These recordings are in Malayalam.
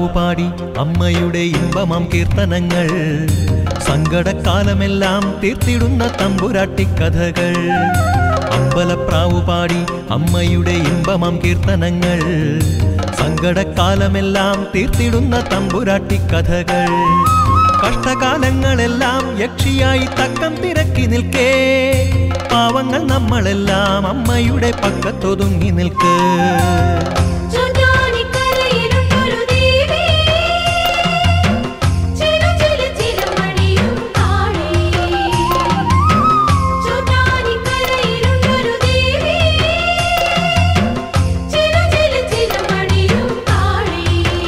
അമ്പലപ്രാവു പാടി അമ്മയുടെ ഇമ്പമാം കീർത്തനങ്ങൾ സങ്കടക്കാലമെല്ലാം തീർത്തിടുന്ന തമ്പുരാട്ടിക്കഥകൾ അമ്പലപ്രാവു പാടി അമ്മയുടെ ഇമ്പമാം കീർത്തനങ്ങൾ സങ്കടക്കാലമെല്ലാം തീർത്തിടുന്ന തമ്പുരാട്ടിക്കഥകൾ കഷ്ടകാലങ്ങളെല്ലാം യക്ഷിയായി തക്കം തിരക്കി നിൽക്കേ പാവങ്ങൾ നമ്മളെല്ലാം അമ്മയുടെ പക്കത്തൊതുങ്ങി നിൽക്ക് ചുറ്റാനിക്കരയിലുണ്ടൊരു ദേവി ചില ചില ചില മണിയും താഴെ ചുറ്റാനിക്കരയിലുണ്ടൊരു ദേവി ചില ചില ചില മണിയും താഴെ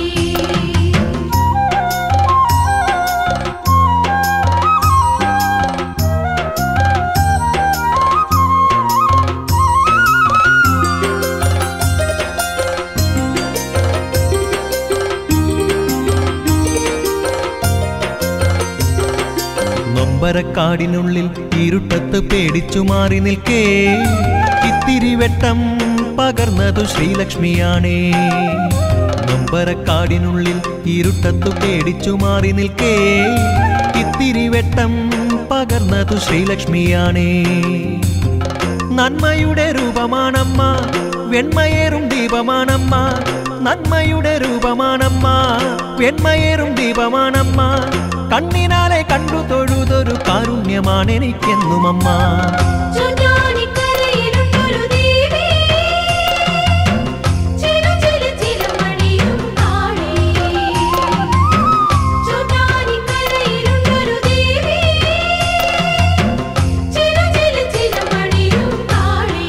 നൊമ്പരക്കാടിനുള്ളിൽ ഇരുട്ടത്ത് പേടിച്ചു മാറി നിൽക്കേ ഇത്തിരി വെട്ടം പകർന്നതു ശ്രീലക്ഷ്മിയാണേ നൊമ്പരക്കാടിനുള്ളിൽ ഇരുട്ടത്തു പേടിച്ചു മാറി നിൽക്കേ ഇത്തിരി വെട്ടം പകർന്നതു ശ്രീലക്ഷ്മിയാണേ നന്മയുടെ രൂപമാണമ്മ വെണ്മയേറും ദീപമാണമ്മ നന്മയുടെ രൂപമാണമ്മ വെണ്മയേറും ദീപമാണമ്മ കണ്ണിനാലെ കണ്ടു തൊഴുതൊരു കാരുണ്യമാണ് എനിക്കെന്നും അമ്മ ചുറ്റാനിക്കരയിലുണ്ടൊരു ദേവി ചില ചില ചില മണിയും താഴെ ചുറ്റാനിക്കരയിലുണ്ടൊരു ദേവി ചില ചില ചില മണിയും താഴെ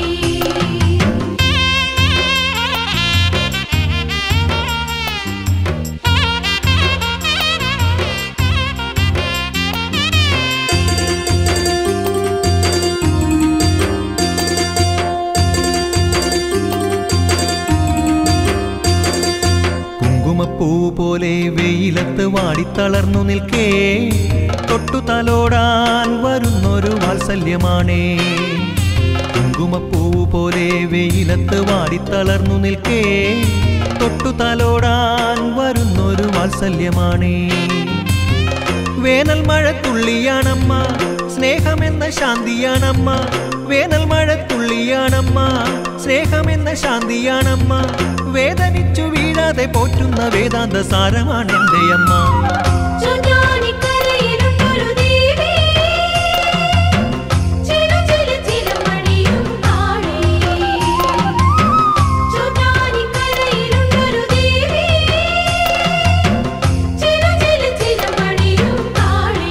കുങ്കുമപ്പൂ പോലെ വെയിലത്ത് വാടിത്തളർന്നു നിൽക്കേ തൊട്ടു തലോടാൻ വരുന്നൊരു വാത്സല്യമാണേ കുങ്കുമപ്പൂ പോലെ വെയിലത്ത് വാടിത്തളർന്നു നിൽക്കേ തൊട്ടു തലോടാൻ വരുന്നൊരു വാത്സല്യമാണേ വേനൽ മഴത്തുള്ളിയാണമ്മ സ്നേഹമെന്ന ശാന്തിയാണമ്മ വേനൽ മഴത്തുള്ളിയാണമ്മ സ്നേഹമെന്ന ശാന്തിയാണമ്മ വേദനിച്ചു വീഴാതെ പോറ്റുന്ന വേദാന്ത സാരമാണ് എൻ്റെ അമ്മ ചുറ്റാനിക്കരയിലുണ്ടൊരു ദേവി ചില ചില ചില മണിയും താഴെ ചുറ്റാനിക്കരയിലുണ്ടൊരു ദേവി ചില ചില ചില മണിയും താഴെ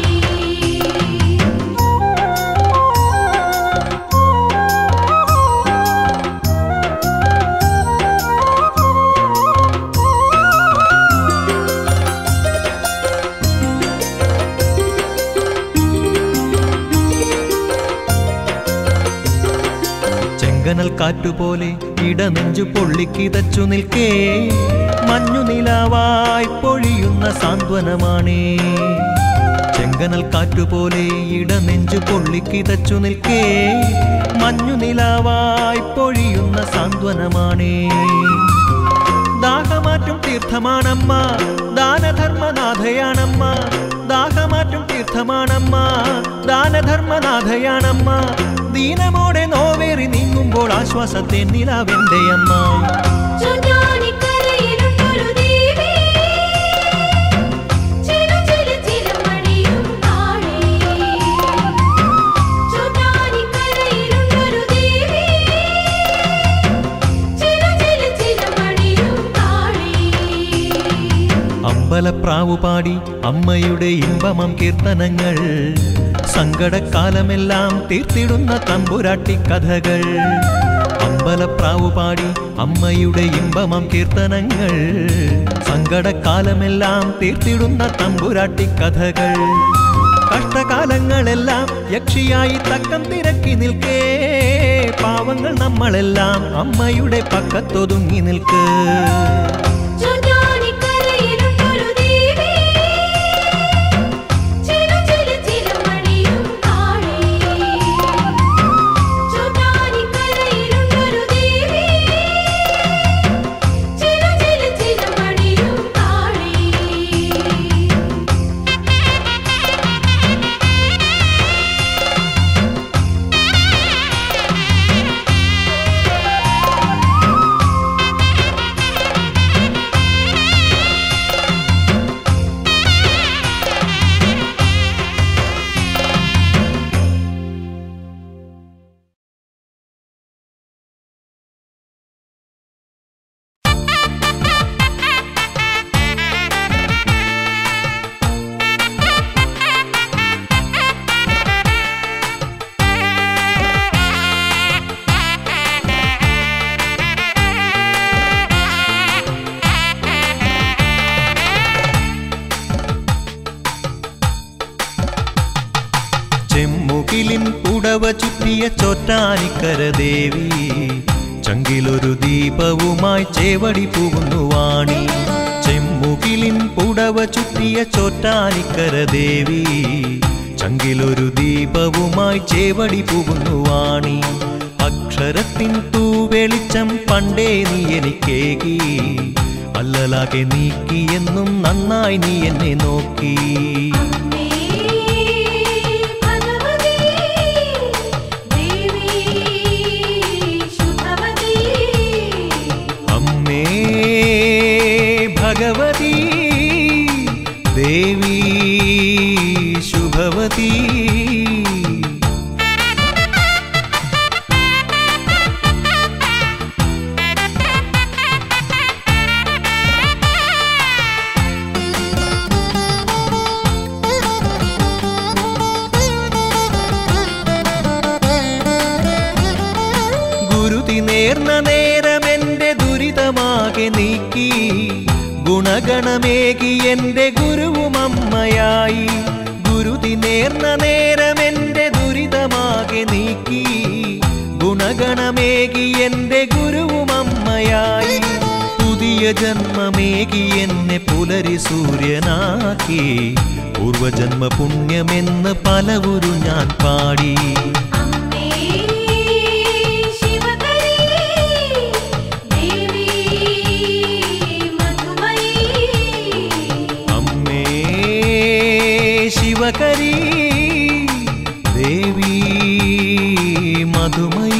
ചെങ്കനൽ കാറ്റുപോലെ ഇടനെഞ്ചു പൊള്ളിക്കിതച്ചു നിൽക്കേ മഞ്ഞു നിലാവായി പൊഴിയുന്ന സാന്ത്വനമാണേ ചെങ്കനൽ കാറ്റുപോലെ ഇടനെഞ്ചു പൊള്ളിക്കിതച്ചു നിൽക്കേ മഞ്ഞു നിലാവായി പൊഴിയുന്ന സാന്ത്വനമാണേ ദാഹമാറ്റും തീർത്ഥമാണമ്മ ദാനധർമ്മനാഥയാണമ്മ ദാഹമാറ്റും തീർത്ഥമാണമ്മ ദാനധർമ്മനാഥയാണമ്മ ദീനമോടെ നോവേറി നീങ്ങുമ്പോൾ ആശ്വാസത്തെ നിലാവെന്റെ അമ്മ ചുറ്റാനിക്കരയിലുണ്ടൊരു ദേവി ചില ചില ചില മണിയും താഴെ ചുറ്റാനിക്കരയിലുണ്ടൊരു ദേവി ചില ചില ചില മണിയും താഴെ അമ്പലപ്രാവു പാടി അമ്മയുടെ ഇമ്പമം കീർത്തനങ്ങൾ സങ്കടക്കാലമെല്ലാം തീർത്തിടുന്ന തമ്പുരാട്ടി കഥകൾ അമ്പലപ്രാവു പാടി അമ്മയുടെ ഇമ്പമം കീർത്തനങ്ങൾ സങ്കടക്കാലമെല്ലാം തീർത്തിടുന്ന തമ്പുരാട്ടി കഥകൾ കഷ്ടകാലങ്ങളെല്ലാം യക്ഷിയായി തക്കം തിരക്കി നിൽക്കേ പാവങ്ങൾ നമ്മളെല്ലാം അമ്മയുടെ പക്കത്തൊതുങ്ങി നിൽക്ക് ചുറ്റാനിക്കരയിലുണ്ടൊരു ദേവി ചില ചില ചില മണിയും താഴെ ചുറ്റാനിക്കരയിലുണ്ടൊരു ദേവി ചില ചില ചില മണിയും താഴെ പുടവ ചുറ്റിയ ചോറ്റാനിക്കര ദേവി ചങ്കിലൊരു ദീപവുമായി ചേവടി പോകുന്നു വാണി ചെമ്മുകിലിൻ പുടവ ചുറ്റിയ ചോറ്റാനിക്കര ദേവി ചങ്കിലൊരു ദീപവുമായി ചേവടി പോകുന്നു വാണി അക്ഷരത്തിൻ തൂവെളിച്ചം പണ്ടേ നീ എനിക്കേകി അല്ലലാകെ നീക്കിയെന്നും നന്നായി നീ എന്നെ നോക്കി അമ്മേ ഭഗവതി ദേവി ശുഭവതി അമ്മേ ഭഗവതി ദേവി ശുഭവതി ഗുരുതി നേർന്ന നേരം എന്റെ ദുരിതമാകെ നീക്കി ഗുണഗണമേകി എന്റെ ഗുരുവും അമ്മയായി ഗുരുതി നേർന്ന നേരം എന്റെ ദുരിതമാകെ നീക്കി ഗുണഗണമേകി എന്റെ ഗുരുവും അമ്മയായി പുതിയ ജന്മമേകി എന്നെ പുലരി സൂര്യനാക്കി പൂർവജന്മ പുണ്യമെന്ന് പലവുരു ഞാൻ പാടി അമ്മേ ശിവകരി ദേവി മധുമയി അമ്മേ ശിവകരി ദേവി മധുമയി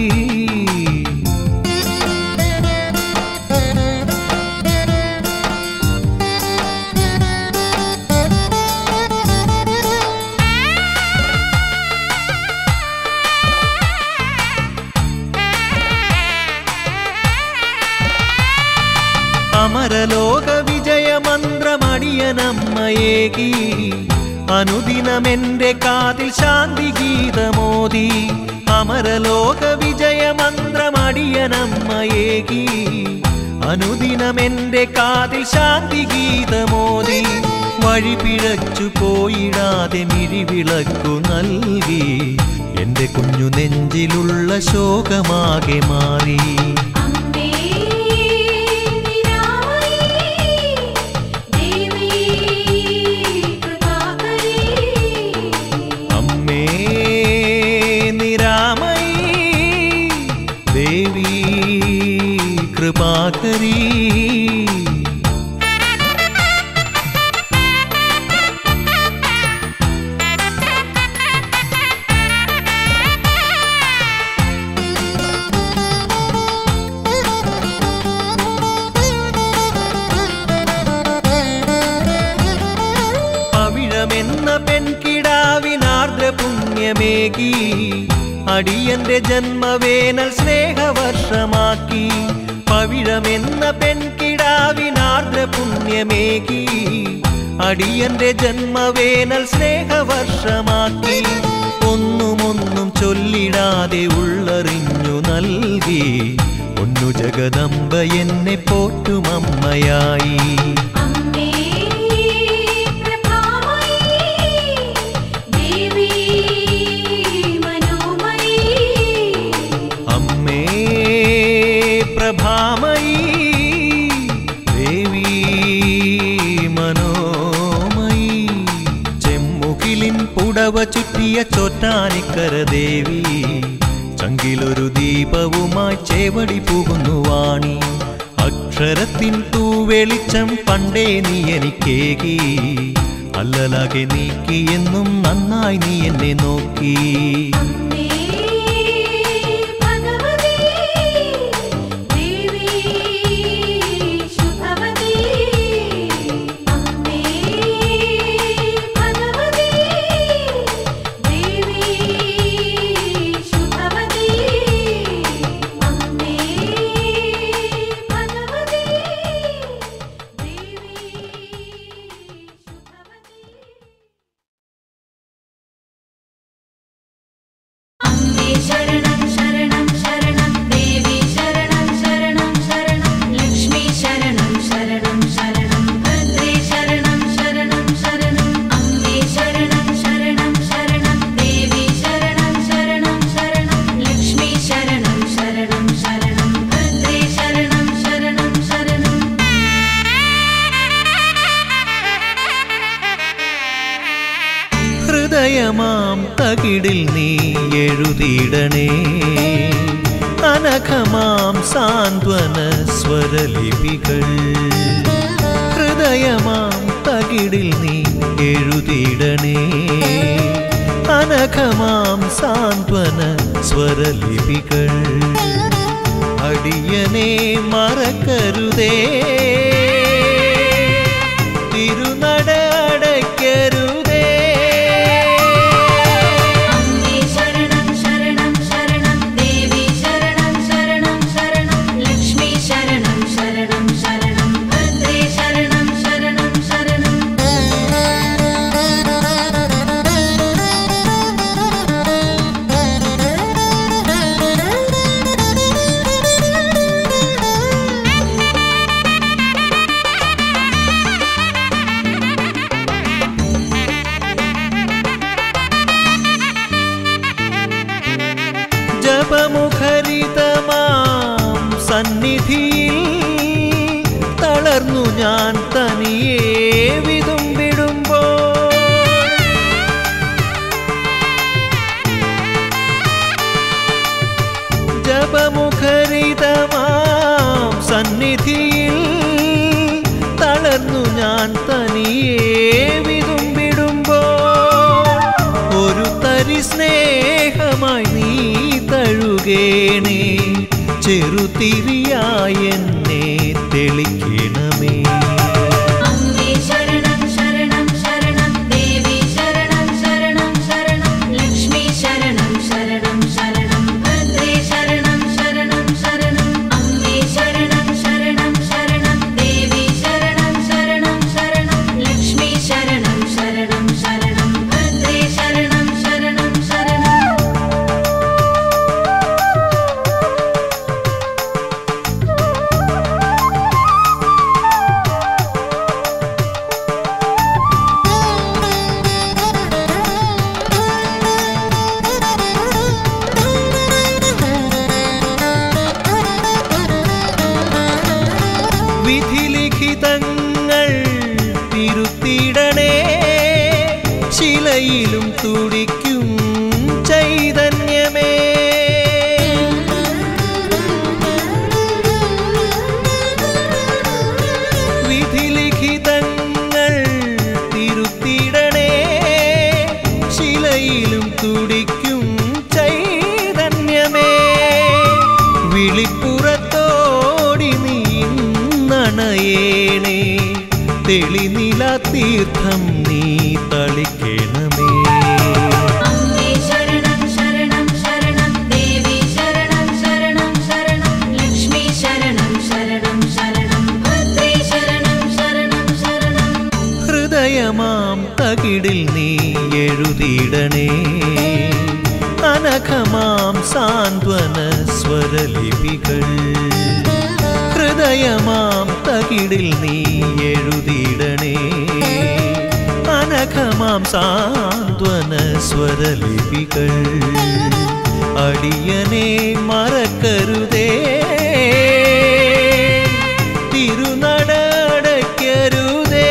അമരലോക വിജയമന്ത്രമടിയനമ്മയേകി അനുദിനമെന്റെ കാതിൽ ശാന്തി ഗീതമോദി അമരലോക വിജയമന്ത്രമടിയനമ്മയേകി അനുദിനമെന്റെ കാതിൽ ശാന്തി ഗീതമോദി വഴി പിഴച്ചു പോയിടാതെ മിഴിവിളക്കു നൽകി എന്റെ കുഞ്ഞു നെഞ്ചിലുള്ള ശോകമാകെ മാറി അമ്മേ നിരാമയി ദേവി കൃപാകരി അമ്മേ നിരാമയി ദേവി കൃപാകരി പവിഴമെന്ന പെൺകിടാവിനാർദ്ര പുണ്യമേകി അടിയന്റെ ജന്മവേനൽ സ്നേഹവർഷമാക്കി പവിഴമെന്ന പെൺകിടാവിനാർദ്ര പുണ്യമേകി അടിയന്റെ ജന്മവേനൽ സ്നേഹവർഷമാക്കി ഒന്നുമൊന്നും ചൊല്ലിടാതെ ഉള്ളറിഞ്ഞു നൽകി ഒന്നു ജഗദമ്പ എന്നെ പോറ്റുമമ്മയായി അമ്മേ പ്രഭാമയി ദേവി മനോമയി അമ്മേ പ്രഭാമയി ദേവി മനോമയി ചെമ്മുകിലിൻ പുടവ ചുറ്റിയ ചോറ്റാനിക്കര ദേവി ചങ്കിലൊരു ദീപവുമായി ചേവടി പോകുന്നു വാണി അക്ഷരത്തിൻ തൂവെളിച്ചം പണ്ടേ നീ എനിക്കേകി അല്ലലാകെ നീക്കിയെന്നും നന്നായി നീ എന്നെ നോക്കി അമ്മേ ഹൃദയമാം തകിടിൽ നീ എഴുതിയിടണേ അനഘമാം സാന്ത്വന സ്വരലിപികൾ ഹൃദയമാം തകിടിൽ നീ എഴുതിയിടണേ അനഘമാം സാന്ത്വന സ്വരലിപികൾ അടിയനെ മറക്കരുതേ തിരുനട അടയ്ക്കരുതേ അമ്മേ ശരണം ശരണം ശരണം ദേവി ശരണം ശരണം ശരണം ലക്ഷ്മി ശരണം ശരണം ശരണം ഭദ്രേ ശരണം ശരണം ശരണം ജപമുഖരിതമാം സന്നിധിയിൽ തളർന്നു ഞാൻ തനിയെ വിതുമ്പിടുമ്പോൾ ജപമുഖരിതമാം സന്നിധിയിൽ തളർന്നു ഞാൻ തനിയെ വിതുമ്പിടുമ്പോൾ ഒരു തരി സ്നേഹമായി നീ തഴുകേണേ ചെറുതിരിയായി എന്നെ തെളിക്കണമേ അമ്മേ ശരണം ശരണം ശരണം ദേവി ശരണം ശരണം ശരണം ലക്ഷ്മി ശരണം ശരണം ശരണം ഭദ്രേ ശരണം ശരണം ശരണം അമ്മേ ശരണം ശരണം ശരണം ദേവി ശരണം ശരണം ശരണം ലക്ഷ്മി ശരണം ശരണം ശരണം ഭദ്രേ ശരണം ശരണം ശരണം വിധിലിഖിതങ്ങൾ തിരുത്തിടണേ ശിലയിലും തുടിക്കും ചൈതന്യമേ വിധിലിഖിതങ്ങൾ തിരുത്തിടണേ ശിലയിലും തുടിക്കും ചൈതന്യമേ വിളിപ്പുറത്തോടി നീന്നണയേണേ തെളിനില തീർത്ഥം നീ തളിക്കണമേ അമ്മേ ശരണം ശരണം ശരണം ദേവി ശരണം ശരണം ശരണം ലക്ഷ്മി ശരണം ശരണം ശരണം ഭദ്രേ ശരണം ശരണം ശരണം ഹൃദയമാം തകിടിൽ നീ എഴുതിയിടണേ അനഘമാം സാന്ത്വന സ്വരലിപികൾ ഹൃദയമാം തകിടിൽ നീ എഴുതിയിടണേ അനഘമാം സാന്ത്വന സ്വരലിപികൾ അടിയനെ മറക്കരുതേ തിരുനട അടയ്ക്കരുതേ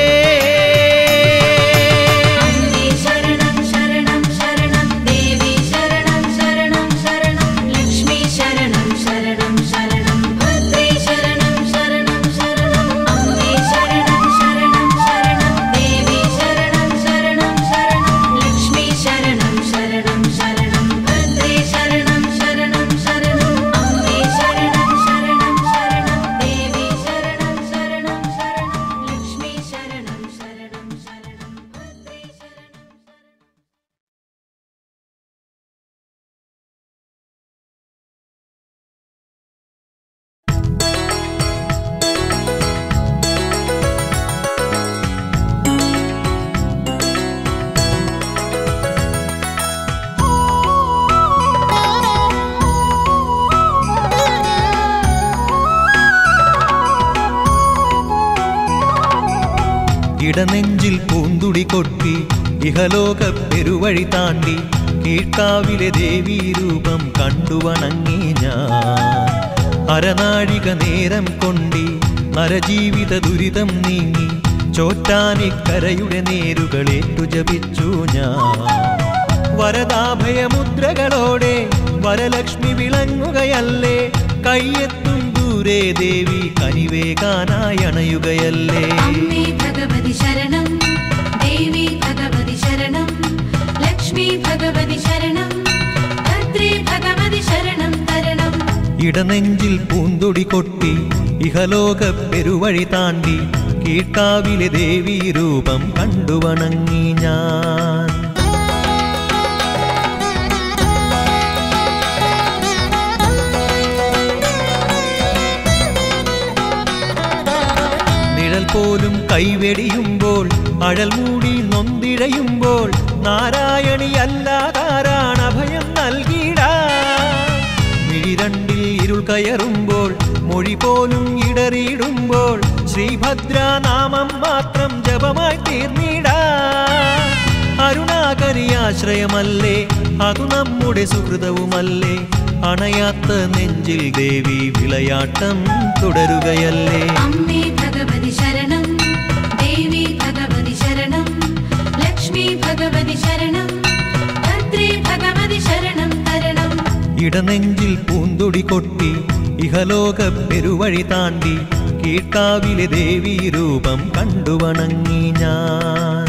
അമ്മേ ശരണം ശരണം ശരണം ദേവി ശരണം ശരണം ശരണം ലക്ഷ്മി ശരണം ശരണം ശരണം ഭദ്രേ ശരണം ശരണം ശരണം അമ്മേ ശരണം ശരണം ശരണം ദേവി ശരണം ശരണം ശരണം ലക്ഷ്മി ശരണം ശരണം ശരണം ഭദ്രേ ശരണം ശരണം ശരണം അമ്മേ ശരണം ശരണം ശരണം ദേവി ശരണം ശരണം ശരണം ലക്ഷ്മി ശരണം ശരണം ശരണം ഭദ്രേ ശരണം ഇടനെഞ്ചിൽ പൂന്തുടി കൊട്ടി ഇഹലോക പെരുവഴി താണ്ടി കീഴ്ക്കാവിലെ ദേവീ രൂപം കണ്ടു വണങ്ങി ഞാൻ അരനാഴിക നേരം കൊണ്ടി നരജീവിത ദുരിതം നീങ്ങി ചോറ്റാനിക്കരയുടെ നേരുകളേറ്റു ജപിച്ചു ഞാൻ വരദാഭയമുദ്രകളോടെ വരലക്ഷ്മി വിളങ്ങുകയല്ലേ കയ്യെത്തും ദൂരെ ദേവി കനിവേകാനായി അണയുകയല്ലേ അമ്മേ ഭഗവതി ശരണം ദേവി ഭഗവതി ശരണം ലക്ഷ്മി ഭഗവതി ശരണം ഭദ്രേ ഭഗവതി ശരണം തരണം ഇടനെഞ്ചിൽ പൂന്തൊടി കൊട്ടി ഇഹലോക പെരുവഴി താണ്ടി കീഴ്ക്കാവിലെ ദേവീ രൂപം കണ്ടു വണങ്ങി ഞാൻ നിഴൽ പോലും കൈവെടിയുമ്പോൾ അഴൽ മൂടി നൊന്തിഴയുമ്പോൾ നാരായണി അല്ലാതാരാണ് അഭയം നൽകിടാ മിഴിരണ്ടിൽ ഇരുൾ കയറുമ്പോൾ മൊഴി പോലും ഇടറിയിടുമ്പോൾ ശ്രീഭദ്ര നാമം മാത്രം ജപമായി തീർന്നിടാ അരുണാകരി ആശ്രയമല്ലേ അതു നമ്മുടെ സുഹൃതവുമല്ലേ അണയാത്ത നെഞ്ചിൽ ദേവി വിളയാട്ടം തുടരുകയല്ലേ അമ്മേ ഭഗവതി ശരണം ദേവി ഭഗവതി ശരണം ലക്ഷ്മി ഭഗവതി ശരണം ഭദ്രേ ഭഗവതി ശരണം തരണം ഇടനെഞ്ചിൽ പൂന്തൊടി കൊട്ടി ഇഹലോക പെരുവഴി താണ്ടി കീഴ്ക്കാവിലെ ദേവീ രൂപം കണ്ടു വണങ്ങി ഞാൻ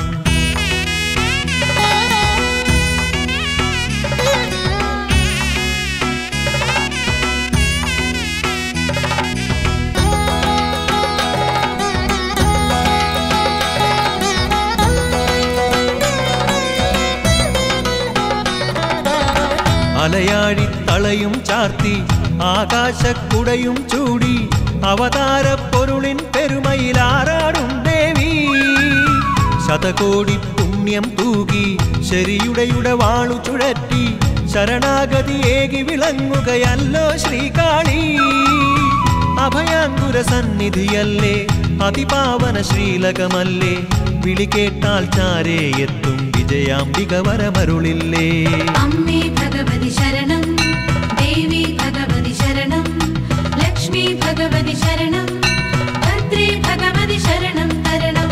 അലയാഴി തളയും ചാർത്തി ആകാശക്കുടയും ചൂടി അവതാര പൊരുളിൻ പെരുമയിലാറാടും ദേവി ശതകോടി പുണ്യം തൂകി ശരിയുടെയുടെ വാളു ചുഴറ്റി ശരണാഗതി ഏകി വിളങ്ങുകയല്ലോ ശ്രീകാളി അഭയാങ്കുര സന്നിധിയല്ലേ അതിപാവന ശ്രീലകമല്ലേ വിളി കേട്ടാൽ ചാരേ എത്തും വിജയാംബിക വരമരുളില്ലേ അമ്മേ ഭഗവതി ശരണം ദേവി ഭഗവതി ശരണം ലക്ഷ്മി ഭഗവതി ശരണം ഭദ്രേ ഭഗവതി ശരണം തരണം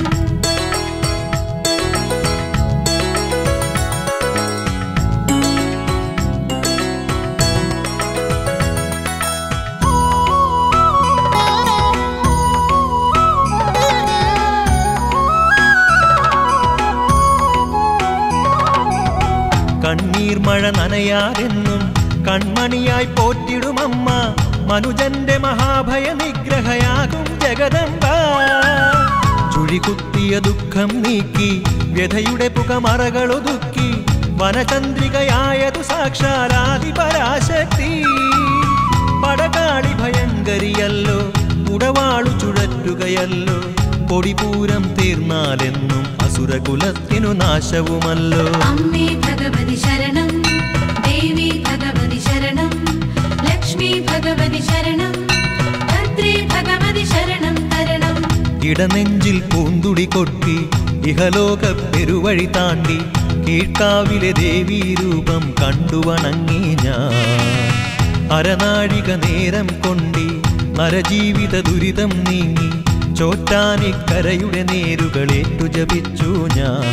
കണ്ണീർ മഴ നനയാതെന്നും കൺമണിയായി പോറ്റിടുമമ്മ മനുജന്റെ മഹാഭയ നിഗ്രഹയാകും ജഗദംബ ചുഴികുത്തിയ ദുഃഖം നീക്കി വ്യഥയുടെ പുകമറകളൊതുക്കി വനചന്ദ്രികയായതു സാക്ഷാലാതി പരാശക്തി പടകാളി ഭയങ്കരിയല്ലോ ഉടവാളു ചുഴറ്റുകയല്ലോ പൊടിപൂരം തീർന്നാലെന്നും അസുരകുലത്തിനു നാശവുമല്ലോ അമ്മേ ഭഗവതി ശരണം ദേവി ഭഗവതി ശരണം ലക്ഷ്മി ഭഗവതി ശരണം ഭദ്രേ ഭഗവതി ശരണം തരണം ഇടനെഞ്ചിൽ പൂന്തുടി കൊട്ടി ഇഹലോക പെരുവഴി താണ്ടി കീഴ്ക്കാവിലെ ദേവീ രൂപം കണ്ടു വണങ്ങി ഞാൻ അരനാഴിക നേരം കൊണ്ടി നരജീവിത ദുരിതം നീങ്ങി ചോറ്റാനിക്കരയുടെ നേരുകളേറ്റു ജപിച്ചു ഞാൻ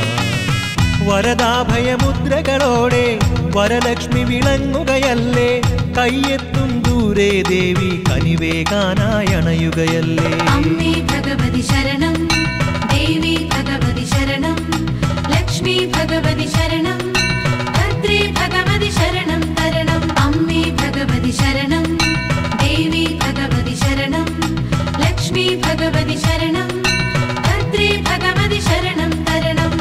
വരദാഭയമുദ്രകളോടെ വരലക്ഷ്മി വിളങ്ങുകയല്ലേ കയ്യെത്തും ദൂരെ ദേവി കനിവേകാനായി അണയുകയല്ലേ അമ്മേ ഭഗവതി ശരണം ദേവി ഭഗവതി ശരണം ലക്ഷ്മി ഭഗവതി ശരണം ഭദ്രേ ഭഗവതി ശരണം തരണം അമ്മേ ഭഗവതി ശരണം ദേവി ഭഗവതി ശരണം ലക്ഷ്മി ഭഗവതി ശരണം ഭദ്രേ ഭഗവതി ശരണം തരണം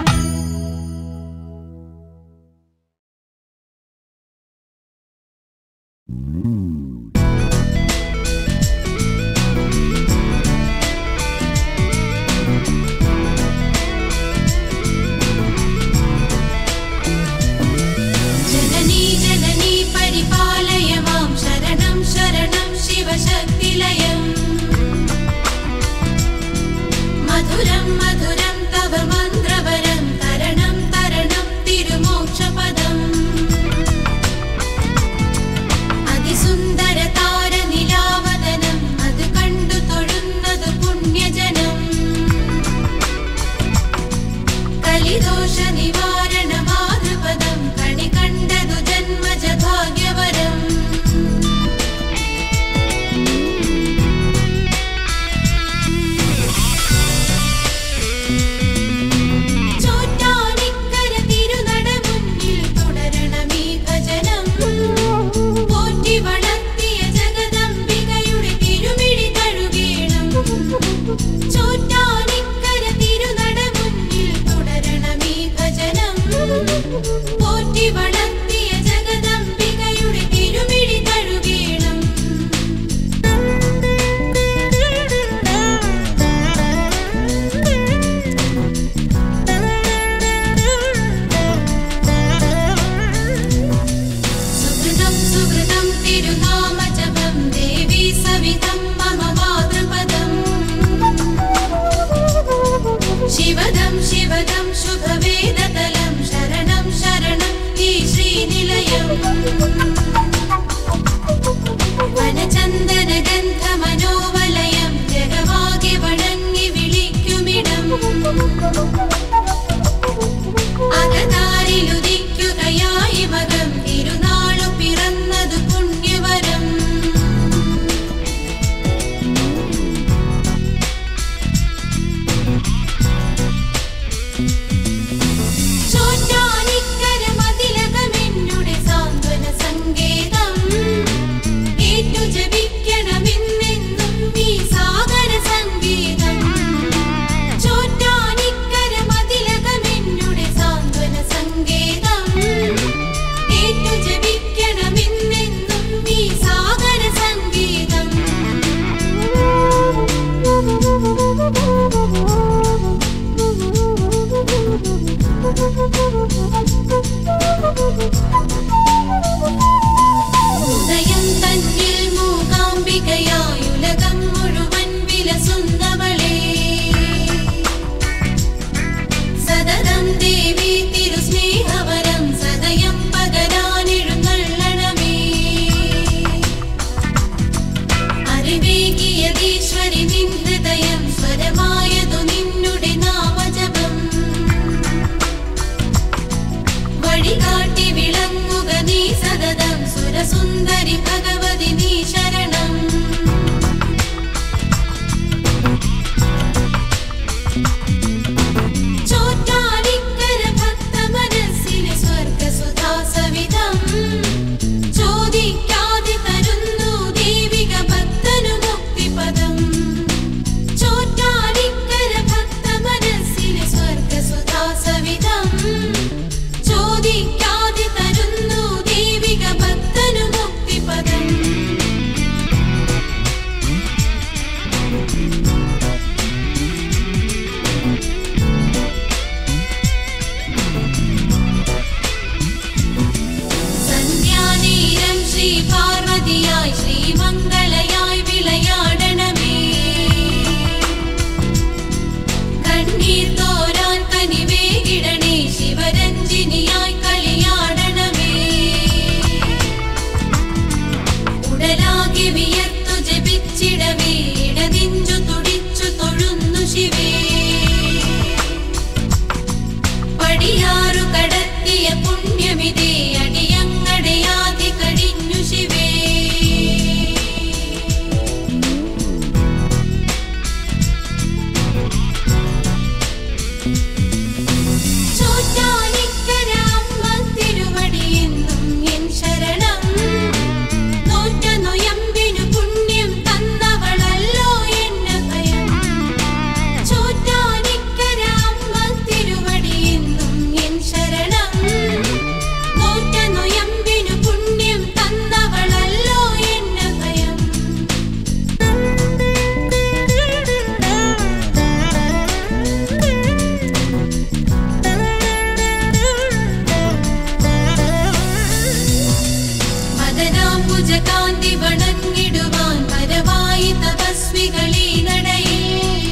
Thank ശിവദം ശിവദം ശുഭവേദതലം ശരണം ശരണം ഈ ശ്രീനിലയം വനചന്ദന ഗന്ധ മനോവലയം ജഗമാകെ വണങ്ങി വിളിക്കുമിടം അകതാരിലുദിക്കുകയായി മകം തിരുനാളു പിറന്നതു പുണ്യവരം ചോറ്റാനിക്കര മതിലകമെന്നുടെ സാന്ത്വന സങ്കേതം ഏറ്റു ജപിക്കണമെന്നെന്നും ഈ സാഗര സംഗീതം ചോറ്റാനിക്കര മതിലകമെന്നുടെ സാന്ത്വന സങ്കേതം ഏറ്റു ജപിക്കണമെന്നെന്നും ഈ സാഗര സംഗീതം ഉദയം തന്നിൽ മൂകാംബികയായുലകം മുഴുവൻ വിലസുന്നവളേ സതതം ദേവി തിരുസ്നേഹവരം സദയം പകരാനെഴുന്നള്ളണമേ അറിവേകിയതീശ്വരി നിൻ ഹൃദയം സ്വരമായതു നിന്നുടെ നാമജപം വഴികാട്ടി വിളങ്ങുക നീ സതതം സുരസുന്ദരി ഭഗവതി നീ ശരണം ചോറ്റാനിക്കര ഭക്ത മനസ്സിലെ സ്വർഗസുധാ സവിധം ചോദിക്കാതെ തരുന്നു ദേവിക ഭക്തനു മുക്തിപദം ചോറ്റാനിക്കര ഭക്ത മനസ്സിലെ സ്വർഗസുധാ സവിധം ചോദിക്കാതെ തരുന്നു ദേവിക ഭക്തനു മുക്തിപദം സന്ധ്യാനേരം ശ്രീ പാർവതിയായി ശ്രീമംഗളയായി വിളയാടണമേ കണ്ണീർ തോരാൻ കനിവേകിടണേ ശിവരഞ്ജിനിയായി കളിയാടണമേ ഉടലാകെ വിയർത്തു ജപിച്ചിടവേ ഇടതിഞ്ചു തുടിച്ചു തൊഴുന്നു ശിവേ പടിയാറു കടത്തിയ പുണ്യമിതേ അടിയങ്ങടയാതി കഴിഞ്ഞു ശിവേ ചോറ്റാനിക്കര അമ്മ തിരുവടിയെന്നും എൻ ശരണം നോറ്റ നൊയമ്പിനു പുണ്യം തന്നവളല്ലോ എന്ന ഭയം ചോറ്റാനിക്കര അമ്മ തിരുവടിയെന്നും എൻ ശരണം നോറ്റ നൊയമ്പിനു പുണ്യം തന്നവളല്ലോ എന്ന ഭയം മദനാംബുജ കാന്തി വണങ്ങിടുവാൻ പരവായി തപസ്വികളീ നടയിൽ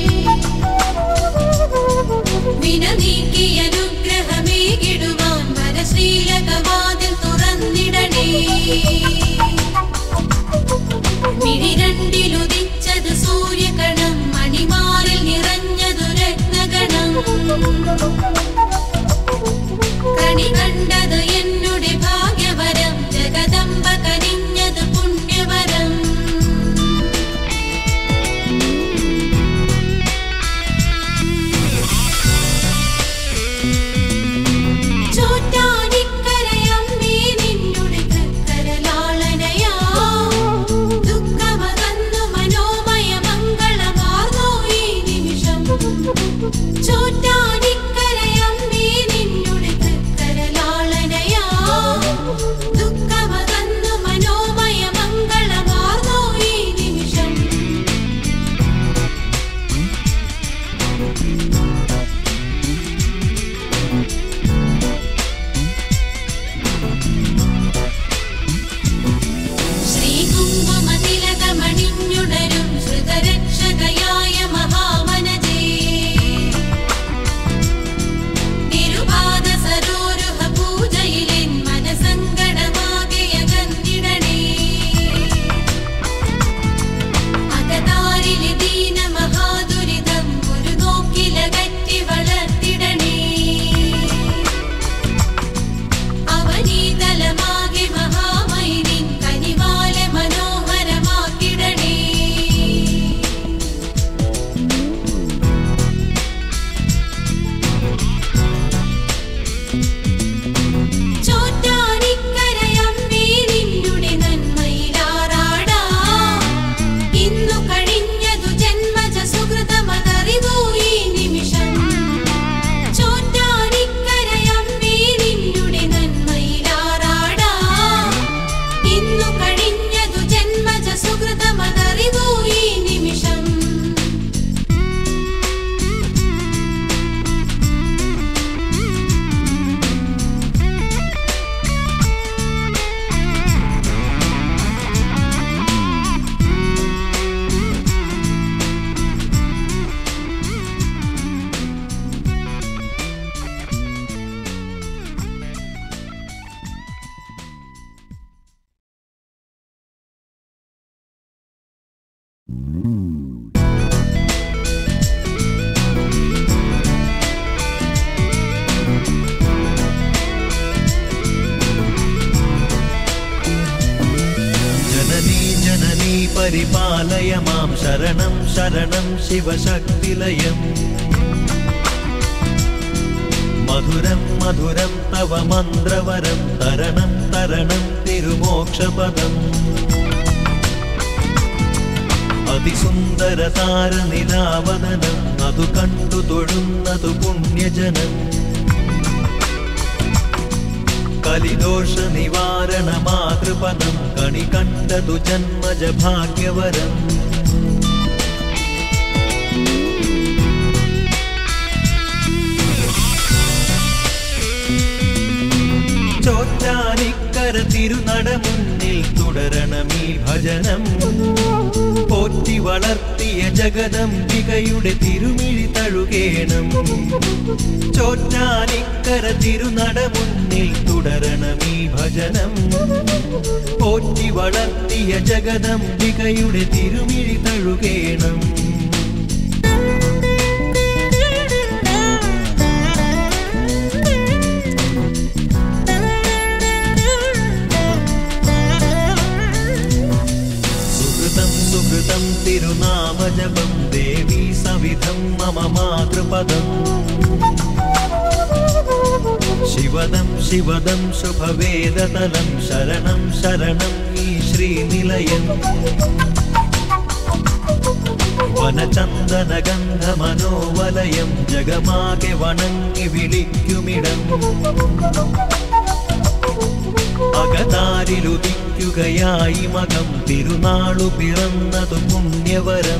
വിനനീക്കി അനുഗ്രഹമേകിടുവാൻ വരശ്രീലകവാതിൽ തുറന്നിടണേ മിഴിരണ്ടിലുദിച്ചത് സൂര്യകണം മണിമാറിൽ നിറഞ്ഞതു രത്നഗണം കണി കണ്ടത് എന്നുടെ ഭാഗ്യവരം ജഗദംബ കനിഞ്ഞത് പുണ്യവരം ചോറ്റാനിക്കരയമ്മേ നിന്നുടെ തൃക്കരലാളനയാ ദുഃഖമകന്നു മനോമയ മംഗളമാർന്നോ ഈ നിമിഷം ചോറ്റാനിക്കരയ ജനനീ ജനനീ പരിപാലയ മാം ശരണം ശരണം ശിവശക്തിലയം മധുരം മധുരം തവ മന്ത്രവരം തരണം തരണം തിരുമോക്ഷപദം അതിസുന്ദര താരനിലാവദനം അതു കണ്ടു തൊഴുന്നതു പുണ്യജനം കലിദോഷ നിവാരണ മാതൃപദം കണി കണ്ടതു ജന്മജ ഭാഗ്യവരം ചോറ്റാനിക്കര തിരുനട മുന്നിൽ തുടരണമീ ഭജനം പോറ്റി വളർത്തിയ ജഗദംബികയുടെ തിരുമിഴി തഴുകേണം ചോറ്റാനിക്കര തിരുനട മുന്നിൽ തുടരണമീ ഭജനം പോറ്റി വളർത്തിയ ജഗദംബികയുടെ തിരുമിഴി തഴുകേണം സുഹൃതം സുഹൃതം തിരുനാമജപം ദേവി സവിധം മമ മാതൃപദം ശിവദം ശിവദം ശുഭവേദതലം ശരണം ശരണം ഈ ശ്രീനിലയം വനചന്ദന ഗന്ധമനോവലയം ജഗമാകെ വണങ്ങി വിളിക്കുമിടം അകതാരിലുദിക്കുകയായി മകം തിരുനാളു പിറന്നതു പുണ്യവരം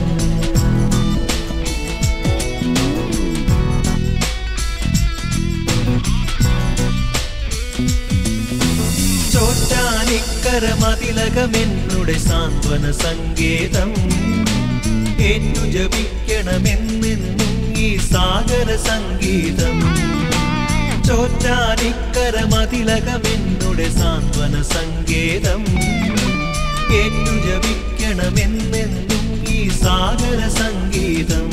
ചോറ്റാനിക്കര മതിലകമെന്നുടെ സാന്ത്വന സങ്കേതം ഏറ്റു ജപിക്കണമെന്നെന്നും ഈ സാഗര സംഗീതം ചോറ്റാനിക്കര മതിലകമെന്നുടെ സാന്ത്വന സങ്കേതം ഏറ്റു ജപിക്കണമെന്നെന്നും ഈ സാഗര സംഗീതം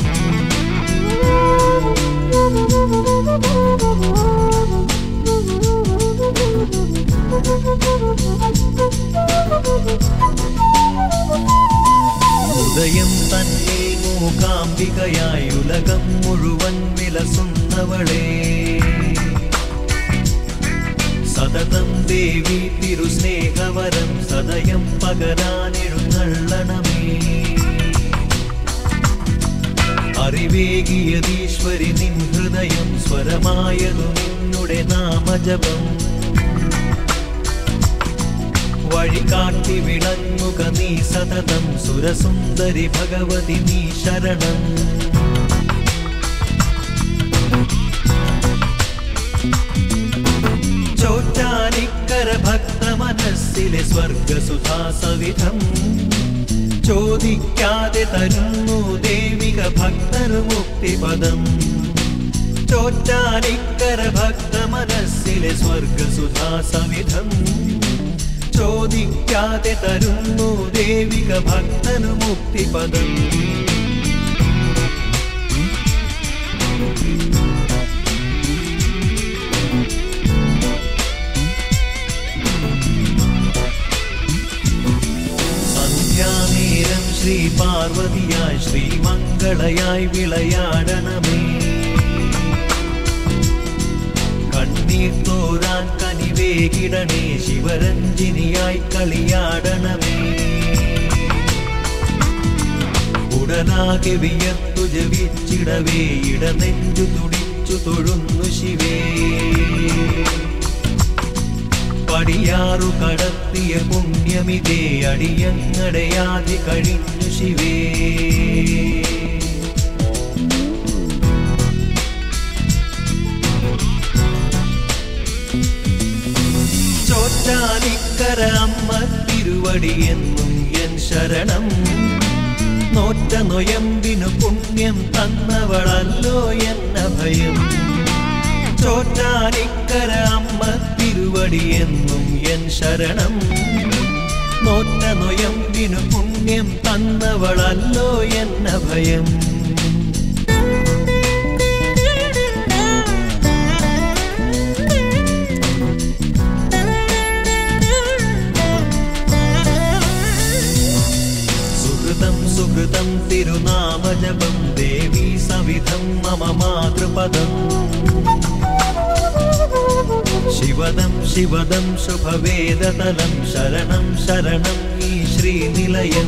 ഹൃദയം തന്നിൽ മൂകാംബികയായി ഉലകം മുഴുവൻ വിലസുന്നവളേ സതതം ദേവി തിരുസ്നേഹവരം സദയം പകരാനെഴുന്നള്ളണമേ അറിവേകിയതീശ്വരി നിൻ ഹൃദയം സ്വരമായതു നിന്നുടെ നാമജപം വഴി കാട്ടി വിളങ്ങുക നീ സതതം സുരസുന്ദരി ഭഗവതി നീ ശരണം ചോറ്റാനിക്കര ഭക്ത മനസ്സിലെ സ്വർഗസുധാ സവിധം ചോദിക്കാതെ തരുന്നു ദേവിക ഭക്തനു മുക്തിപദം ചോറ്റാനിക്കര ഭക്ത മനസ്സിലെ സ്വർഗസുധാ സവിധം ചോദിക്കാതെ തരുന്നു ദേവിക ഭക്തനു മുക്തിപദം സന്ധ്യാനേരം ശ്രീ പാർവതിയായി ശ്രീമംഗളയായി വിളയാടണമേ കണ്ണീർ തോരാൻ കനിവേകിടണേ ശിവരഞ്ജിനിയായി കളിയാടണമേ ഉടനാകെ വിയർത്തു ജപിച്ചിടവേ ഇടനെഞ്ചു തുടിച്ചു തൊഴുന്നു ശിവേ പടിയാറു കടത്തിയ പുണ്യമിതേ അടിയങ്ങടയാതി കഴിഞ്ഞു ശിവേ ചോറ്റാനിക്കര അമ്മ തിരുവടി എന്നും എൻ ശരണം നോറ്റ നൊയമ്പിനു പുണ്യം തന്നവളല്ലോ എന്ന ഭയം ചോറ്റാനിക്കര അമ്മ തിരുവടി എന്നും എൻ ശരണം നോറ്റ നൊയമ്പിനു പുണ്യം പുണ്യം തന്നവളല്ലോ എന്ന ഭയം സുഹൃതം സുഹൃതം തിരുനാമജപം ദേവി സവിധം മമ മാതൃപദം ശിവദം ശിവദം ശുഭവേദതലം ശരണം ശരണം ഈ ശ്രീനിലയം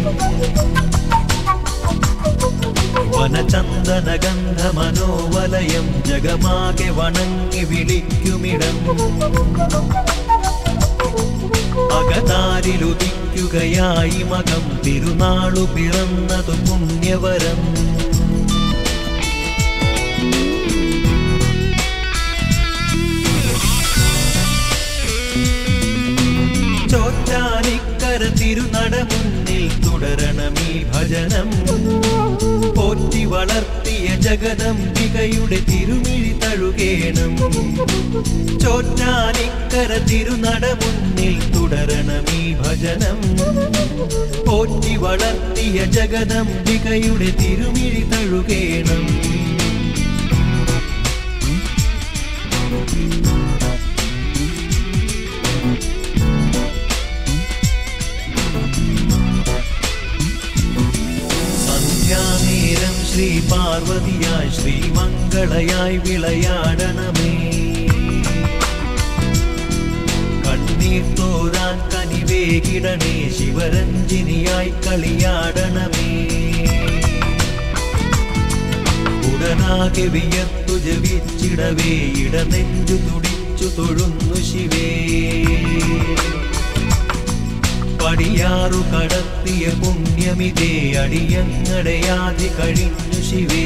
വനചന്ദനഗന്ധ മനോവലയം ജഗമാകെ വണങ്ങി വിളിക്കുമിടം അകതാരിലുദിക്കുകയായി മകം തിരുനാളു പിറന്നതു പുണ്യവരം ചോറ്റാനിക്കര തിരുനട മുന്നിൽ തുടരണമീ ഭജനം പോറ്റി വളർത്തിയ ജഗദംബികയുടെ തിരുമിഴി തഴുകേണം ചോറ്റാനിക്കര തിരുനട മുന്നിൽ തുടരണമീ ഭജനം പോറ്റി വളർത്തിയ ജഗദംബികയുടെ തിരുമിഴി തഴുകേണം സന്ധ്യാനേരം ശ്രീ പാർവതിയായി ശ്രീമംഗളയായി വിളയാടണമേ കണ്ണീർ തോരാൻ കനിവേകിടണേ ശിവരഞ്ജിനിയായി കളിയാടണമേ ഉടനാകെ വിയർത്തു ജപിച്ചിടവേ ഇടനെഞ്ചു തുടിച്ചു തൊഴുന്നു ശിവേ പടിയാറു കടത്തിയ പുണ്യമിതേ അടിയങ്ങടയാതി കഴിഞ്ഞു ശിവേ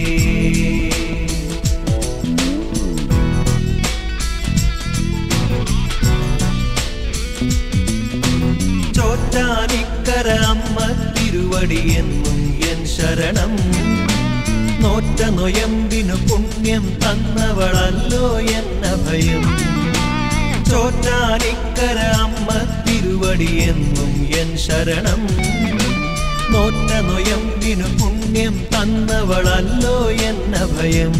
ചോറ്റാനിക്കര അമ്മ തിരുവടിയെന്നും എൻ ശരണം നോറ്റ നൊയമ്പിനു പുണ്യം തന്നവളല്ലോ എന്ന ഭയം ചോറ്റാനിക്കര അമ്മ തിരുവടിയെന്നും എൻ ശരണം നോറ്റ നൊയമ്പിനു പുണ്യം തന്നവളല്ലോ എന്ന ഭയം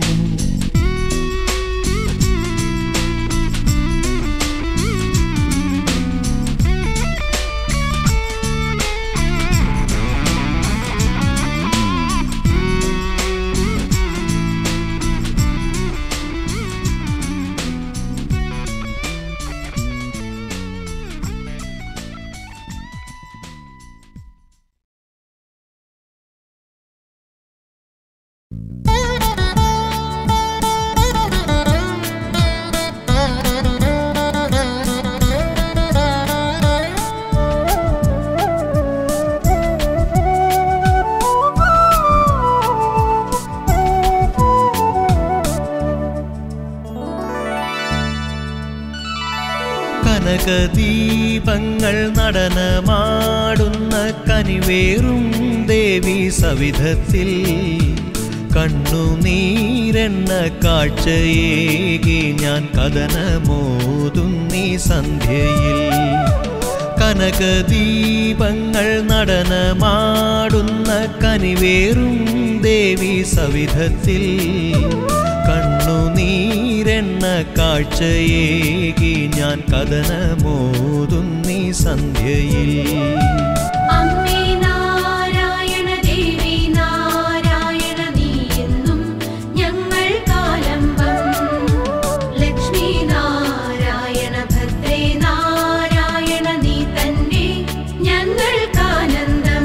കനകദീപങ്ങൾ നടനമാടുന്ന കനിവേറും ദേവി സവിധത്തിൽ കണ്ണുനീരെണ്ണ കാഴ്ചയേകി ഞാൻ കഥനമോതുന്നീ സന്ധ്യയിൽ കനകദീപങ്ങൾ നടനമാടുന്ന കനിവേറും ദേവി സവിധത്തിൽ കണ്ണുനീരെണ്ണ കാഴ്ചയേകി ഞാൻ കഥനമോതുന്നീ സന്ധ്യയിൽ അമ്മേ നാരായണ ദേവി നാരായണ നീ എന്നും ഞങ്ങൾ കാലംബം ലക്ഷ്മി നാരായണ ഭദ്രേ നാരായണ നീ തന്നെ ഞങ്ങൾക്കാനന്ദം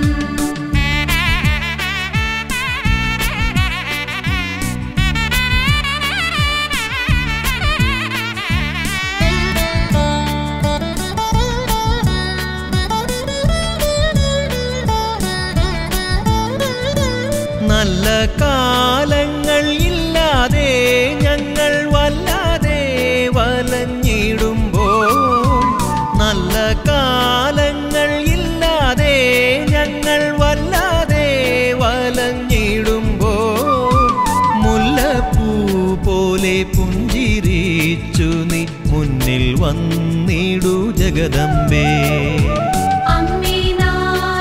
നല്ല കാലങ്ങൾ ഇല്ലാതെ ഞങ്ങൾ വല്ലാതെ വലഞ്ഞിടുമ്പോൾ നല്ല കാലങ്ങൾ ഇല്ലാതെ ഞങ്ങൾ വല്ലാതെ വലഞ്ഞിടുമ്പോൾ മുല്ലപ്പൂ പോലെ പുഞ്ചിരിച്ചു നീ മുന്നിൽ വന്നിടൂ ജഗദമ്പേ അമ്മേ നാരായണ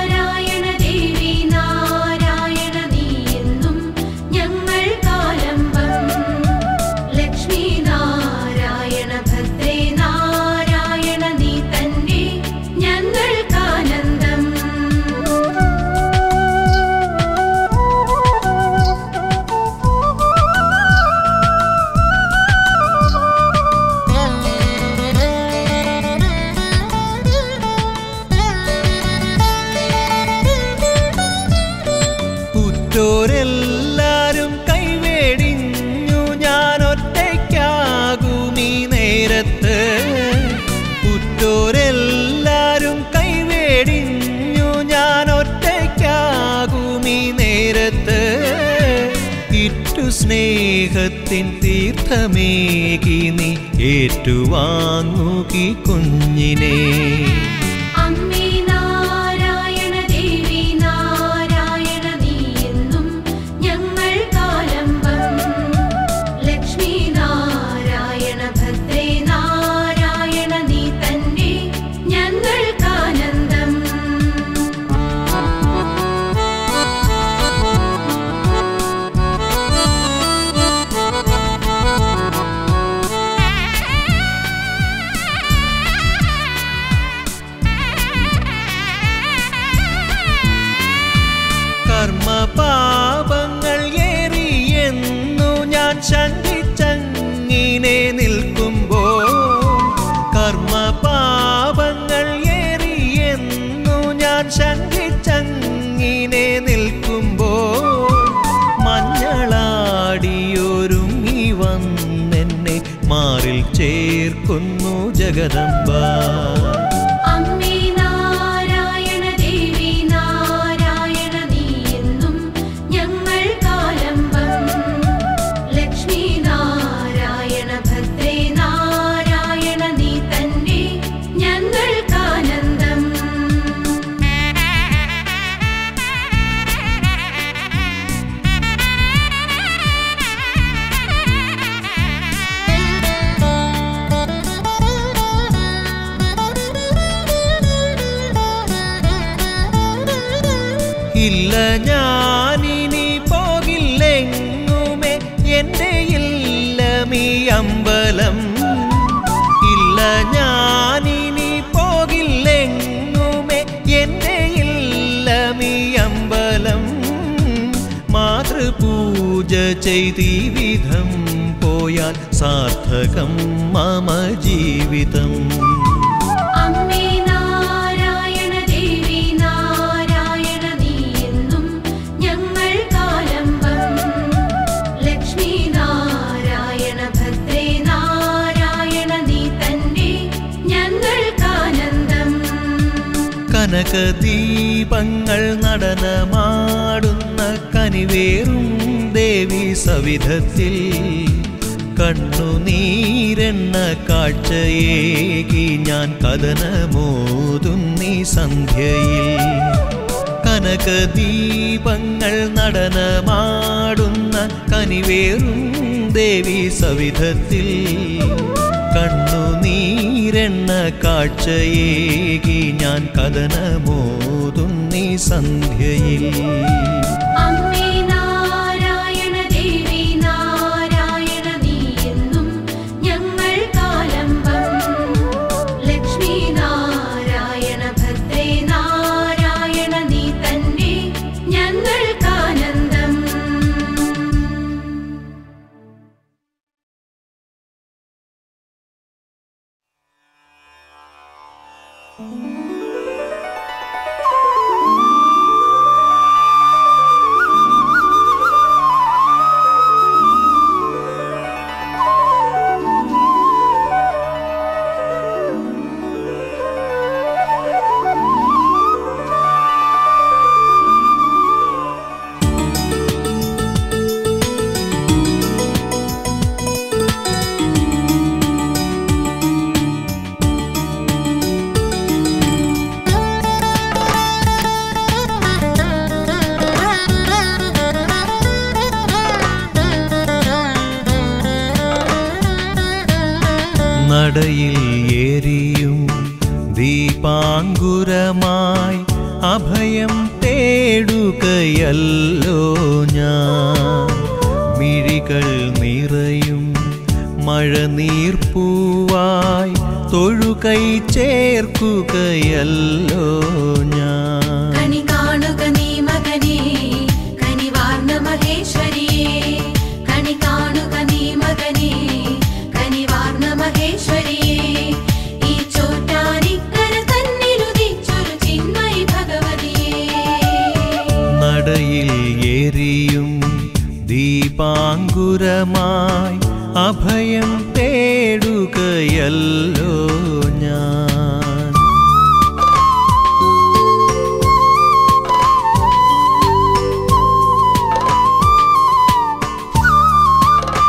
സ്നേഹത്തിൻ തീർത്ഥമേകി നീ ഏറ്റുവാങ്ങുകി കുഞ്ഞിനെ അമ്മേ നാരായണ ദേവി നാരായണ നീ എന്നും ഞങ്ങൾ കാലംബം ലക്ഷ്മി നാരായണ ഭദ്രേ നാരായണ നീ തന്നെ ഞങ്ങൾക്കാനന്ദം കർമ്മപാപങ്ങൾ ഏറിയെന്നു ഞാൻ ശങ്കിച്ചങ്ങിനെ നിൽക്കുമ്പോൾ കർമ്മപാപങ്ങൾ ഏറിയെന്നു ഞാൻ ശങ്കിച്ചങ്ങിനെ നിൽക്കുമ്പോൾ മഞ്ഞളാടിയൊരുങ്ങി വന്നെന്നെ മാറിൽ ചേർക്കുന്നു ജഗദമ്പ അമ്മേ നാരായണ ദേവി നാരായണ നീ എന്നും ഞങ്ങൾ കാലംബം ലക്ഷ്മി നാരായണ ഭദ്രേ നാരായണ നീ തന്നെ ഞങ്ങൾക്കാനന്ദം ഇല്ല ഞാനിനി പോകില്ലെങ്ങുമേ എൻ്റെ ഇല്ലമീ അമ്പലം ഇല്ല ഞാനിനി പോകില്ലെങ്ങുമേ എൻ്റെ ഇല്ലമീ അമ്പലം മാതൃപൂജ ചെയ്തീ വിധം പോയാൽ സാർത്ഥകം മമ ജീവിതം അമ്മേ നാരായണ ദേവി നാരായണ നീ എന്നും ഞങ്ങൾ കാലംബം ലക്ഷ്മി നാരായണ ഭദ്രേ നാരായണ നീ തന്നെ ഞങ്ങൾക്കാനന്ദം കനകദീപങ്ങൾ നടനമാടുന്ന കനിവേറും ദേവി സവിധത്തിൽ കണ്ണുനീരെണ്ണ കാഴ്ചയേകി ഞാൻ കഥനമോതുന്നീ സന്ധ്യയിൽ കനകദീപങ്ങൾ നടനമാടുന്ന കനിവേറും ദേവി സവിധത്തിൽ കണ്ണുനീരെണ്ണ കാഴ്ചയേകി ഞാൻ കഥനമോതുന്നീ സന്ധ്യയിൽ അമ്മേ നാരായണ ദേവി നാരായണ നീ എന്നും ഞങ്ങൾ കാലംബം ലക്ഷ്മി നാരായണ ഭദ്രേ നാരായണ നീ തന്നെ ഞങ്ങൾക്കാനന്ദം നടയിൽ ഏറിയും ദീപാങ്കുരമായി അഭയം തേടുകയല്ലോ ഞാൻ മിഴികൾ നിറയും മഴനീർപ്പൂവായി തൊഴുകൈ ചേർക്കുകയല്ലോ ഞാൻ കണി കാണുക നീ മകനേ കനിവാർന്ന മഹേശ്വരിയേ കണി കാണുക നീ മകനേ കനിവാർന്ന മഹേശ്വരിയേ ഈ ചോറ്റാനിക്കര തന്നിലുദിച്ചൊരു ചിന്മയി ഭഗവതിയേ നടയിൽ എരിയും ദീപാങ്കുരമായി അഭയം തേടുകയല്ലോ ഞാൻ ും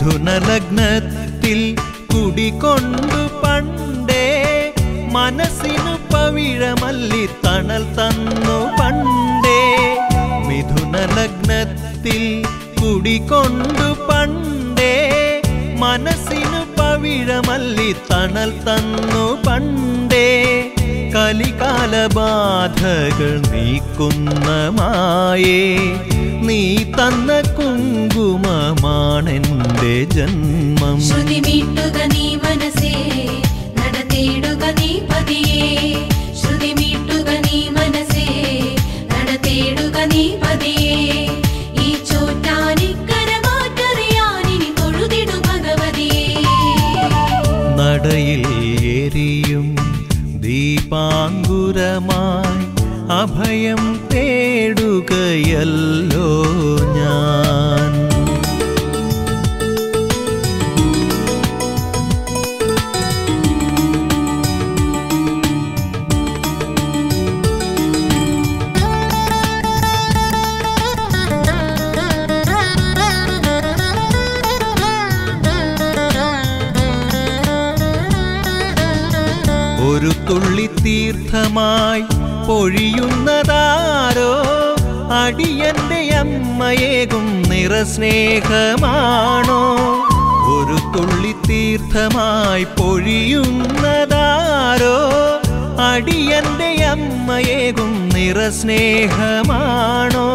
മിഥുനലഗ്നത്തിൽ കുടികൊണ്ടു പണ്ടേ മനസ്സിനു പവിഴമല്ലി തണൽ തന്നു പണ്ടേ മിഥുനലഗ്നത്തിൽ കുടികൊണ്ടു പണ്ടേ മനസ്സിനു പവിഴമല്ലി തണൽ തന്നു പണ്ടേ കലികാല ബാധകൾ നീക്കുന്ന മായേ നീ തന്ന കുങ്കുമമാണെന്റെ ജന്മം ശ്രുതി മീട്ടുക നീ മനസ്സേ നടത്തേടുക നീ പതിയേ ശ്രുതി മീട്ടുക നീ മനസ്സേ നടത്തേടുക നീ പതിയേ ഈ ചോറ്റാനിക്കര മാറ്ററിയാനിനി തൊഴുതിടു ഭഗവതിയേ നടയിൽ എരിയും ദീപാങ്കുരമായി അഭയം തേടുകയല്ലോ ഞാൻ ഒരു തുള്ളി തീർത്ഥമായി പൊഴിയുന്നതാരോ അടിയന്റെ അമ്മയേകും നിറസ്നേഹമാണോ ഒരു തുള്ളി തീർത്ഥമായി പൊഴിയുന്നതാരോ അടിയന്റെ അമ്മയേകും നിറസ്നേഹമാണോ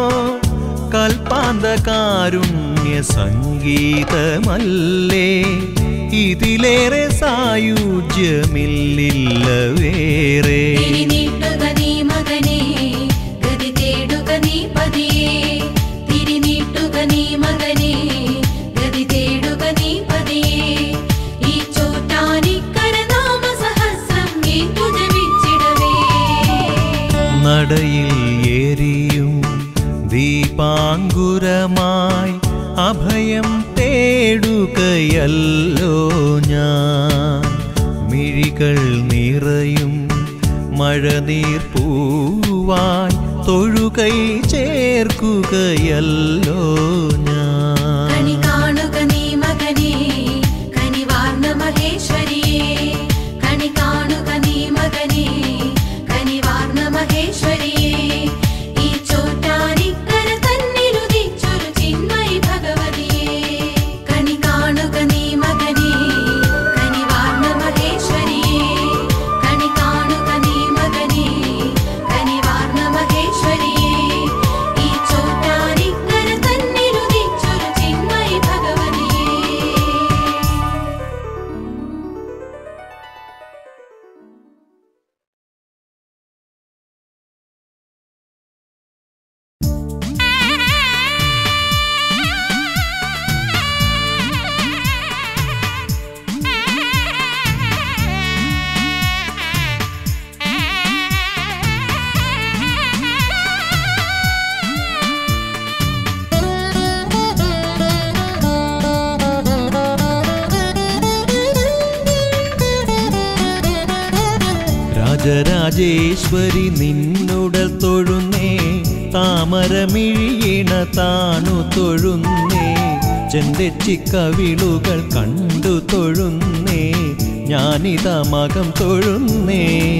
കൽപ്പാന്തകാരുണ്യ സംഗീതമല്ലേ ഇതിലേറെ സായുജ്യമില്ലില്ല വേറെ തിരി നീട്ടുക നീ മകനേ ഗതി തേടുക നീ പതിയേ തിരി നീട്ടുക നീ മകനേ ഗതി തേടുക നീ പതിയേ ഈ ചോറ്റാനിക്കര നാമ സഹസ്രം ഏറ്റു ജപിച്ചിടവേ നടയിൽ എരിയും ദീപാങ്കുരമായി അഭയം തേടുകയല്ലോ ഞാൻ മിഴികൾ നിറയും മഴനീർ പൂവായി തൊഴുകൈ ചേർക്കുകയല്ലോ ഞാൻ കണി കാണുക നീ മകനേ കനിവാർന്ന മഹേശ്വരിയേ കണി കാണുക നീ മകനേ കനിവാർന്ന മഹേശ്വരിയേ ഈ ചോറ്റാനിക്കര തന്നിലുദിച്ചൊരു ചിന്മയി ഭഗവതിയേ കണി കാണുക നീ മകനേ കനിവാർന്ന മഹേശ്വരിയേ കണി കാണുക നീ മകനേ കനിവാർന്ന മഹേശ്വരിയേ ഈ ചോറ്റാനിക്കര തന്നിലുദിച്ചൊരു ചിന്മയി ഭഗവതിയേ രാജരാജേശ്വരി നിന്നുടൽ തൊഴുന്നേ താമരമിഴിയിണ താണു തൊഴുന്നേ ചെന്തെച്ചിക്കവിളുകൾ കണ്ടു തൊഴുന്നേ ഞാനിതാ മകം തൊഴുന്നേ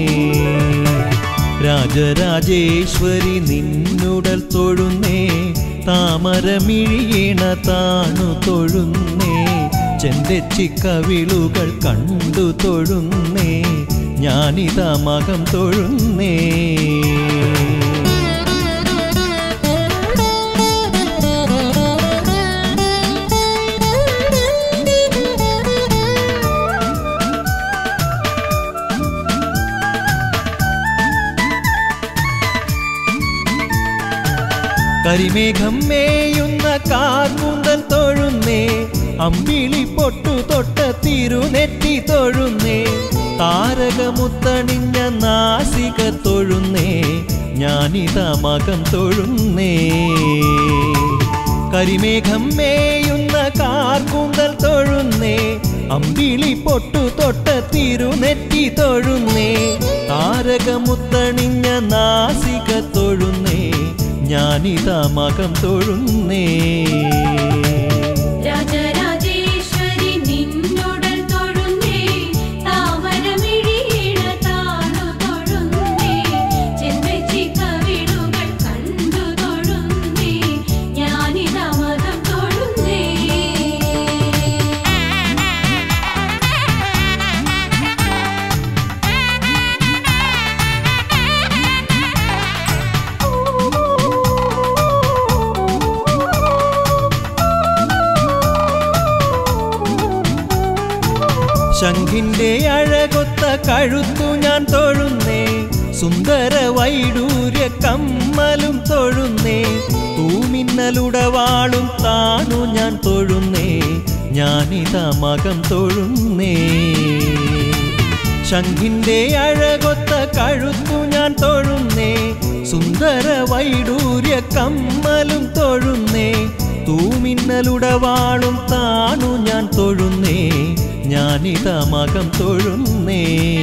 രാജരാജേശ്വരി നിന്നുടൽ തൊഴുന്നേ താമരമിഴിയിണ താണു തൊഴുന്നേ ചെന്തെച്ചിക്കവിളുകൾ കണ്ടു തൊഴുന്നേ ഞാനിതാ മകം തൊഴുന്നേ കരിമേഘം മേയുന്ന കാർകൂന്തൽ തൊഴുന്നേ അമ്പിളി പൊട്ടു തൊട്ട തിരുനെറ്റി തൊഴുന്നേ താരകമുത്തണിഞ്ഞ നാസിക തൊഴുന്നേ ഞാനിതാ മകം തൊഴുന്നേ കരിമേഘം മേയുന്ന കാർകൂന്തൽ തൊഴുന്നേ അമ്പിളി പൊട്ടു തൊട്ട തിരുനെറ്റി തൊഴുന്നേ താരകമുത്തണിഞ്ഞ നാസിക തൊഴുന്നേ ഞാനിതാ മകം തൊഴുന്നേ രാജരാജേശ്വരി ശംഖിന്റെ അഴകൊത്ത കഴുത്തു ഞാൻ തൊഴുന്നേ സുന്ദര വൈഡൂര്യ കമ്മലും തൊഴുന്നേ തൂമിന്നലുടവാളും താണു ഞാൻ തൊഴുന്നേ ഞാനിതാ മകം തൊഴുന്നേ ശംഖിന്റെ അഴകൊത്ത കഴുത്തു ഞാൻ തൊഴുന്നേ സുന്ദര വൈഡൂര്യ കമ്മലും തൊഴുന്നേ തൂമിന്നലുടവാളും താണു ഞാൻ തൊഴുന്നേ ഞാനിതാ മകം തൊഴുന്നേ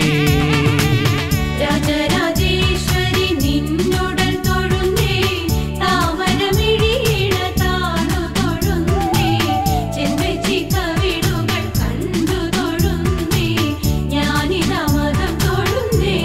രാജരാജേശ്വരി നിന്നുടൽ തൊഴുന്നേ താമരമിഴിയിഴ താണു തൊഴുന്നേ ചെമ്പച്ചി കവിടുകൾ കണ്ടു തൊഴുന്നേ ഞാനിതാ മതം തൊഴുന്നേ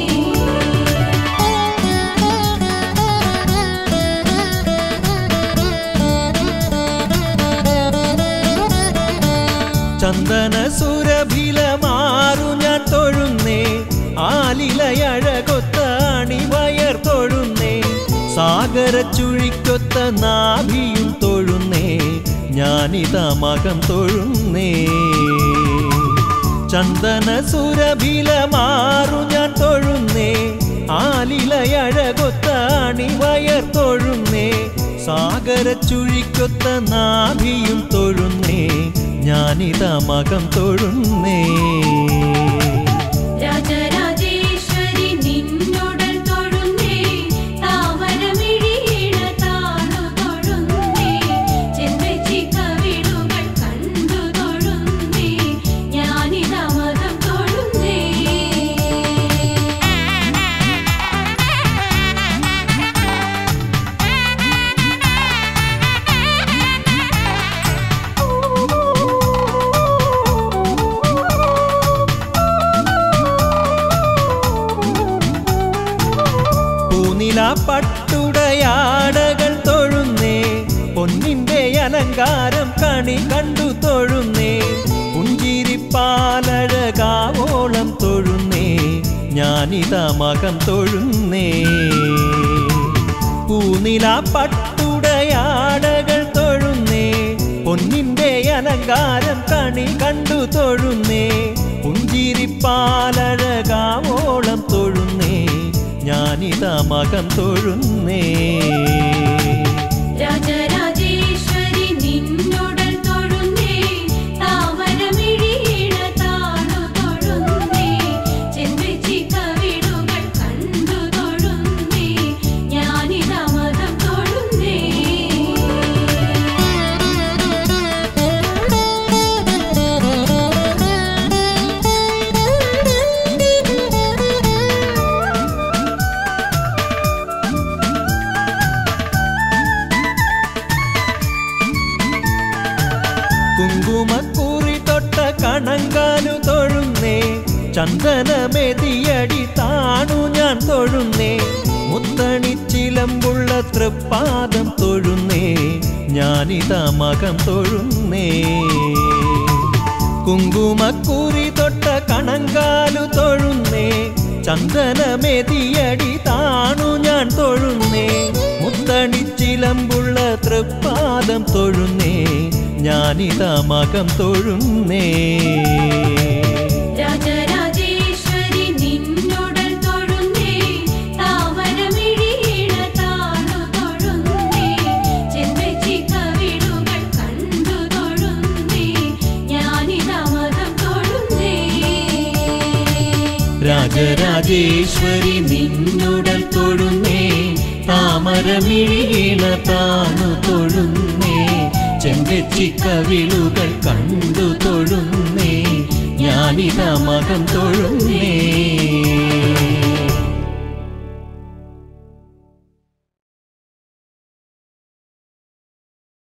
ചന്ദന സുരഭിലമാറു ഞാൻ തൊഴുന്നേ ആലിലയഴകൊത്ത അണിവയർ തൊഴുന്നേ സാഗര ചുഴിക്കൊത്ത നാഭിയും തൊഴുന്നേ ഞാനിതാ മകം തൊഴുന്നേ ചന്ദന സുരഭിലമാറു ഞാൻ തൊഴുന്നേ ആലിലയഴകൊത്ത അണിവയർ തൊഴുന്നേ സാഗര ചുഴിക്കൊത്ത നാഭിയും തൊഴുന്നേ ഞാനിതാ മകം തൊഴുന്നേ രാജരാജേശ്വരി നിന്നുടൽ തൊഴുന്നേ താമരമിഴിയിഴ താണു തൊഴുന്നേ ചെമ്പച്ചി കവിടുകൾ കണ്ടു തൊഴുന്നേ ഞാനിതാ മതം തൊഴുന്നേ പൂനില പട്ടുടയാടകൾ തൊഴുന്നേ പൊന്നിന്റെ അലങ്കാരം കണി കണ്ടു തൊഴുന്നേ പുഞ്ചിരിപ്പാലഴകാവോളം തൊഴുന്നേ ഞാനിതാ മകം തൊഴുന്നേ പൂനില പട്ടുടയാടകൾ തൊഴുന്നേ പൊന്നിന്റെ അലങ്കാരം കണി കണ്ടു തൊഴുന്നേ പുഞ്ചിരിപ്പാലഴകാവോളം തൊഴുന്നേ ഞാനിതാ മകം തൊഴുന്നേ രാജരാജേശ്വരി നിന്നുടൽ തൊഴുന്നേ താമരമിഴിയിഴ താണു തൊഴുന്നേ ചെമ്പച്ചി കവിടുകൾ കണ്ടു തൊഴുന്നേ ഞാനിതാ മതം തൊഴുന്നേ കുങ്കുമക്കൂറി തൊട്ട കണങ്കാലു തൊഴുന്നേ ചന്ദനമെതിയടി താണു ഞാൻ തൊഴുന്നേ മുത്തണിച്ചിലമ്പുള്ള തൃപ്പാദം തൊഴുന്നേ ഞാനിതാ മകം തൊഴുന്നേ കുങ്കുമക്കൂറി തൊട്ട കണങ്കാലു തൊഴുന്നേ ചന്ദനമെതിയടി താണു ഞാൻ തൊഴുന്നേ മുത്തണിച്ചിലമ്പുള്ള തൃപ്പാദം തൊഴുന്നേ ഞാനിതാ മകം തൊഴുന്നേ രാജരാജേശ്വരി നിന്നുടൽ തൊഴുന്നേ താമരമിഴിയിഴ താണു തൊഴുന്നേ ചെമ്പച്ചി കവിടുകൾ കണ്ടു തൊഴുന്നേ ഞാനിതാ മതം തൊഴുന്നേ രാജരാജേശ്വരി നിന്നുടൽ തൊഴുന്നേ താമരമിഴിയിണ താണു തൊഴുന്നേ ചെങ്കച്ചി കവിളുകൾ കണ്ടു തൊഴുന്നേ ഞാനിതാ മകം തൊഴുന്നേ